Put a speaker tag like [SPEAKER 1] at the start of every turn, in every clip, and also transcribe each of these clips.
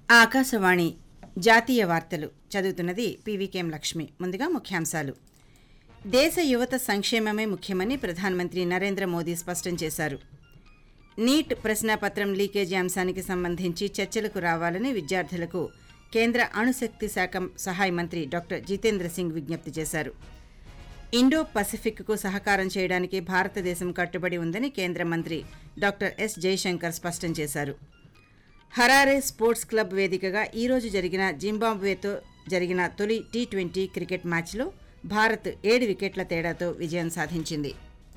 [SPEAKER 1] ఆకాశవాణి జాతీయ వార్తలు చదువుతున్నది పీవీకేఎం లక్ష్మి ముందుగా ముఖ్యాంశాలు దేశ యువత సంక్షేమమే ముఖ్యమని ప్రధానమంత్రి నరేంద్ర మోదీ స్పష్టం చేశారు నీట్ ప్రశ్నాపత్రం లీకేజీ అంశానికి సంబంధించి చర్చలకు రావాలని విద్యార్థులకు కేంద్ర అణుశక్తి శాఖ సహాయ మంత్రి డాక్టర్ జితేంద్ర సింగ్ విజ్ఞప్తి చేశారు ఇండో పసిఫిక్కు సహకారం చేయడానికి భారతదేశం కట్టుబడి ఉందని కేంద్ర మంత్రి డాక్టర్ ఎస్ జయశంకర్ స్పష్టం చేశారు హరారే స్పోర్ట్స్ క్లబ్ వేదికగా ఈరోజు జరిగిన జింబాబ్వేతో జరిగిన తొలి టీ ట్వంటీ క్రికెట్ మ్యాచ్లో భారత్ ఏడు వికెట్ల తేడాతో విజయం సాధించింది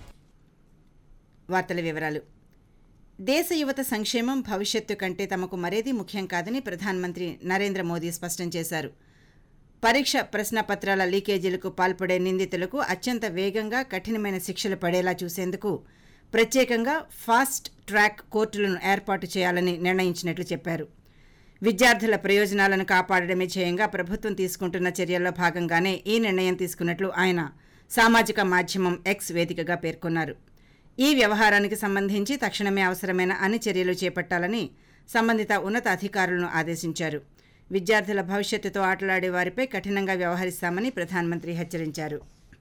[SPEAKER 1] వార్తల వివరాలు దేశ యువత సంక్షేమం భవిష్యత్తు కంటే తమకు మరేదీ ముఖ్యం కాదని ప్రధానమంత్రి నరేంద్ర మోదీ స్పష్టం చేశారు పరీక్ష ప్రశ్నపత్రాల లీకేజీలకు పాల్పడే నిందితులకు అత్యంత వేగంగా కఠినమైన శిక్షలు పడేలా చూసేందుకు ప్రత్యేకంగా ఫాస్ట్ ట్రాక్ కోర్టులను ఏర్పాటు చేయాలని నిర్ణయించినట్లు చెప్పారు విద్యార్థుల ప్రయోజనాలను కాపాడడమే ధ్యేయంగా ప్రభుత్వం తీసుకుంటున్న చర్యల్లో భాగంగానే ఈ నిర్ణయం తీసుకున్నట్లు ఆయన సామాజిక మాధ్యమం ఎక్స్ వేదికగా పేర్కొన్నారు ఈ వ్యవహారానికి సంబంధించి తక్షణమే అవసరమైన అన్ని చర్యలు చేపట్టాలని సంబంధిత ఉన్నత అధికారులను ఆదేశించారు విద్యార్థుల భవిష్యత్తుతో ఆటలాడే వారిపై కఠినంగా వ్యవహరిస్తామని ప్రధానమంత్రి హెచ్చరించారు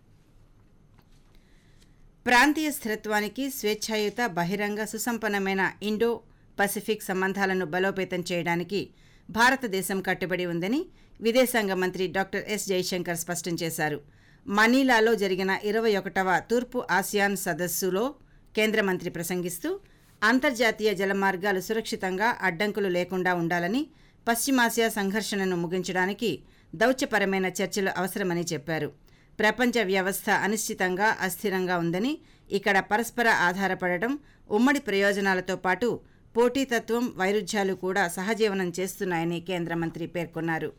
[SPEAKER 1] ప్రాంతీయ స్థిరత్వానికి స్వేచ్ఛాయుత బహిరంగ సుసంపన్నమైన ఇండో పసిఫిక్ సంబంధాలను బలోపేతం చేయడానికి భారతదేశం కట్టుబడి ఉందని విదేశాంగ మంత్రి డాక్టర్ ఎస్ జైశంకర్ స్పష్టం చేశారు మనీలాలో జరిగిన ఇరవై ఒకటవ తూర్పు ఆసియాన్ సదస్సులో కేంద్ర మంత్రి ప్రసంగిస్తూ అంతర్జాతీయ జలమార్గాలు సురక్షితంగా అడ్డంకులు లేకుండా ఉండాలని పశ్చిమాసియా సంఘర్షణను ముగించడానికి దౌత్యపరమైన చర్చలు అవసరమని చెప్పారు ప్రపంచ వ్యవస్థ అనిశ్చితంగా అస్థిరంగా ఉందని ఇక్కడ పరస్పర ఆధారపడటం ఉమ్మడి ప్రయోజనాలతో పాటు పోటీతత్వం వైరుధ్యాలు కూడా సహజీవనం చేస్తున్నాయని కేంద్ర మంత్రి పేర్కొన్నారు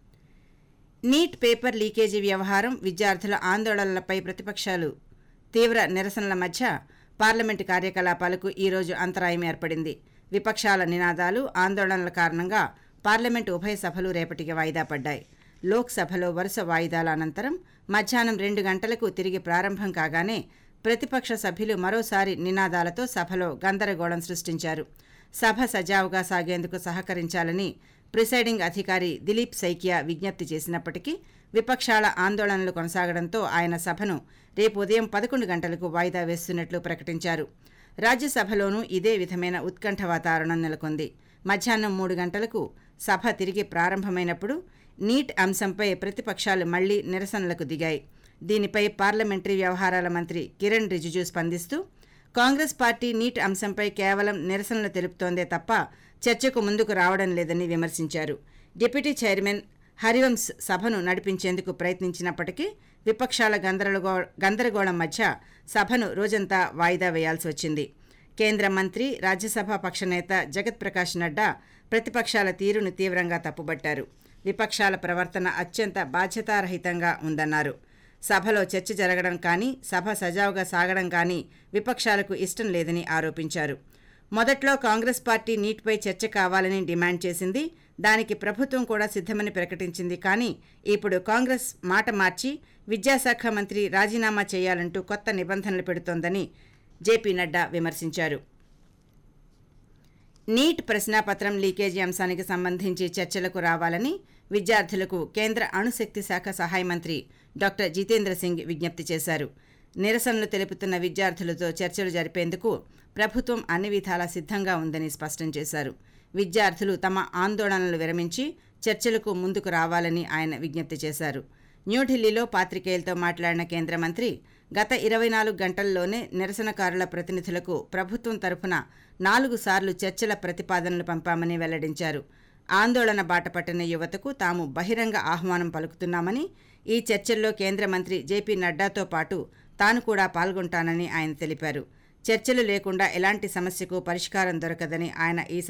[SPEAKER 1] నీట్ పేపర్ లీకేజీ వ్యవహారం విద్యార్థుల ఆందోళనలపై ప్రతిపక్షాలు తీవ్ర నిరసనల మధ్య పార్లమెంటు కార్యకలాపాలకు ఈరోజు అంతరాయం ఏర్పడింది విపక్షాల నినాదాలు ఆందోళనల కారణంగా పార్లమెంటు ఉభయ సభలు రేపటికి వాయిదా పడ్డాయి లోక్సభలో వరుస వాయిదాల అనంతరం మధ్యాహ్నం రెండు గంటలకు తిరిగి ప్రారంభం కాగానే ప్రతిపక్ష సభ్యులు మరోసారి నినాదాలతో సభలో గందరగోళం సృష్టించారు సభ సజావుగా సాగేందుకు సహకరించాలని ప్రిసైడింగ్ అధికారి దిలీప్ సైకియా విజ్ఞప్తి చేసినప్పటికీ విపక్షాల ఆందోళనలు కొనసాగడంతో ఆయన సభను రేపు ఉదయం పదకొండు గంటలకు వాయిదా వేస్తున్నట్లు ప్రకటించారు రాజ్యసభలోనూ ఇదే విధమైన ఉత్కంఠ వాతావరణం నెలకొంది మధ్యాహ్నం మూడు గంటలకు సభ తిరిగి ప్రారంభమైనప్పుడు నీట్ అంశంపై ప్రతిపక్షాలు మళ్లీ నిరసనలకు దిగాయి దీనిపై పార్లమెంటరీ వ్యవహారాల మంత్రి కిరణ్ రిజిజు స్పందిస్తూ కాంగ్రెస్ పార్టీ నీట్ అంశంపై కేవలం నిరసనలు తెలుపుతోందే తప్ప చర్చకు ముందుకు రావడం లేదని విమర్శించారు డిప్యూటీ చైర్మన్ హరివంశ్ సభను నడిపించేందుకు ప్రయత్నించినప్పటికీ విపక్షాల గందరగో గందరగోళం మధ్య సభను రోజంతా వాయిదా వేయాల్సి వచ్చింది కేంద్ర మంత్రి రాజ్యసభ పక్షనేత జగత్ ప్రకాష్ నడ్డా ప్రతిపక్షాల తీరును తీవ్రంగా తప్పుబట్టారు విపక్షాల ప్రవర్తన అత్యంత బాధ్యతారహితంగా ఉందన్నారు సభలో చర్చ జరగడం కానీ సభ సజావుగా సాగడం కానీ విపక్షాలకు ఇష్టం లేదని ఆరోపించారు మొదట్లో కాంగ్రెస్ పార్టీ నీట్పై చర్చ కావాలని డిమాండ్ చేసింది దానికి ప్రభుత్వం కూడా సిద్ధమని ప్రకటించింది కానీ ఇప్పుడు కాంగ్రెస్ మాట మార్చి విద్యాశాఖ మంత్రి రాజీనామా చేయాలంటూ కొత్త నిబంధనలు పెడుతోందని జేపీ నడ్డా విమర్శించారు నీట్ ప్రశ్నాపత్రం లీకేజీ అంశానికి సంబంధించి చర్చలకు రావాలని విద్యార్థులకు కేంద్ర అణుశక్తి శాఖ సహాయ మంత్రి డాక్టర్ జితేంద్ర సింగ్ విజ్ఞప్తి చేశారు నిరసనలు తెలుపుతున్న విద్యార్థులతో చర్చలు జరిపేందుకు ప్రభుత్వం అన్ని విధాలా సిద్ధంగా ఉందని స్పష్టం చేశారు విద్యార్థులు తమ ఆందోళనలు విరమించి చర్చలకు ముందుకు రావాలని ఆయన విజ్ఞప్తి చేశారు న్యూఢిల్లీలో పాత్రికేయులతో మాట్లాడిన కేంద్ర మంత్రి గత ఇరవై నాలుగు గంటల్లోనే నిరసనకారుల ప్రతినిధులకు ప్రభుత్వం తరఫున నాలుగు సార్లు చర్చల ప్రతిపాదనలు పంపామని వెల్లడించారు ఆందోళన బాటపట్టిన యువతకు తాము బహిరంగ ఆహ్వానం పలుకుతున్నామని ఈ చర్చల్లో కేంద్ర మంత్రి జేపీ నడ్డాతో పాటు తాను కూడా పాల్గొంటానని ఆయన తెలిపారు చర్చలు లేకుండా ఎలాంటి సమస్యకు పరిష్కారం దొరకదని ఆయన ఈ